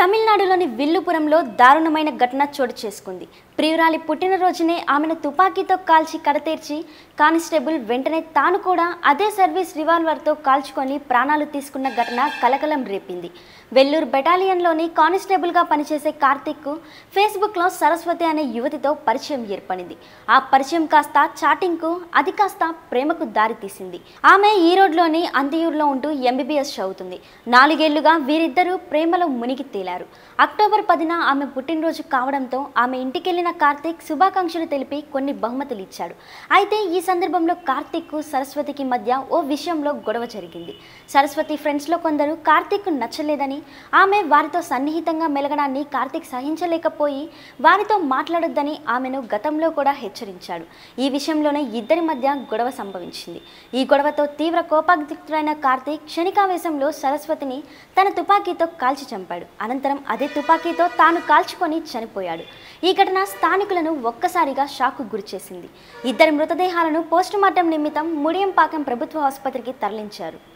తమిళనాడులోని విల్లుపురంలో దారుణమైన ఘటన చోటు చేసుకుంది ప్రియురాలి పుట్టినరోజునే ఆమెను తుపాకీతో కాల్చి కడతీర్చి కానిస్టేబుల్ వెంటనే తాను కూడా అదే సర్వీస్ రివాల్వర్తో కాల్చుకొని ప్రాణాలు తీసుకున్న ఘటన కలకలం రేపింది వెల్లూరు బెటాలియన్లోని కానిస్టేబుల్గా పనిచేసే కార్తిక్కు ఫేస్బుక్లో సరస్వతి అనే యువతితో పరిచయం ఏర్పడింది ఆ పరిచయం కాస్త చాటింగ్కు అది కాస్త ప్రేమకు దారితీసింది ఆమె ఈ రోడ్లోని అంతియూరులో ఉంటూ ఎంబీబీఎస్ చదువుతుంది నాలుగేళ్లుగా వీరిద్దరూ ప్రేమలో మునిగి తేలారు అక్టోబర్ పదిన ఆమె పుట్టినరోజు కావడంతో ఆమె ఇంటికెళ్లిన కార్తీక్ శుభాకాంక్షలు తెలిపి కొన్ని బహుమతులు ఇచ్చాడు అయితే ఈ సందర్భంలో కార్తీక్కు సరస్వతికి మధ్య ఓ విషయంలో గొడవ జరిగింది సరస్వతి ఫ్రెండ్స్లో కొందరు కార్తీక్ నచ్చలేదని ఆమె వారితో సన్నిహితంగా మెలగడాన్ని కార్తీక్ సహించలేకపోయి వారితో మాట్లాడొద్దని ఆమెను గతంలో కూడా హెచ్చరించాడు ఈ విషయంలోనే ఇద్దరి మధ్య గొడవ సంభవించింది ఈ గొడవతో తీవ్ర కోపాగ్రస్తుడైన కార్తీక్ క్షణికావేశంలో సరస్వతిని తన తుపాకీతో కాల్చి చంపాడు అనంతరం అదే తుపాకీతో తాను కాల్చుకొని చనిపోయాడు ఈ ఘటన స్థానికులను ఒక్కసారిగా షాకు గురిచేసింది ఇద్దరి మృతదేహాలను పోస్టుమార్టం నిమిత్తం ముడియంపాకం ప్రభుత్వ ఆసుపత్రికి తరలించారు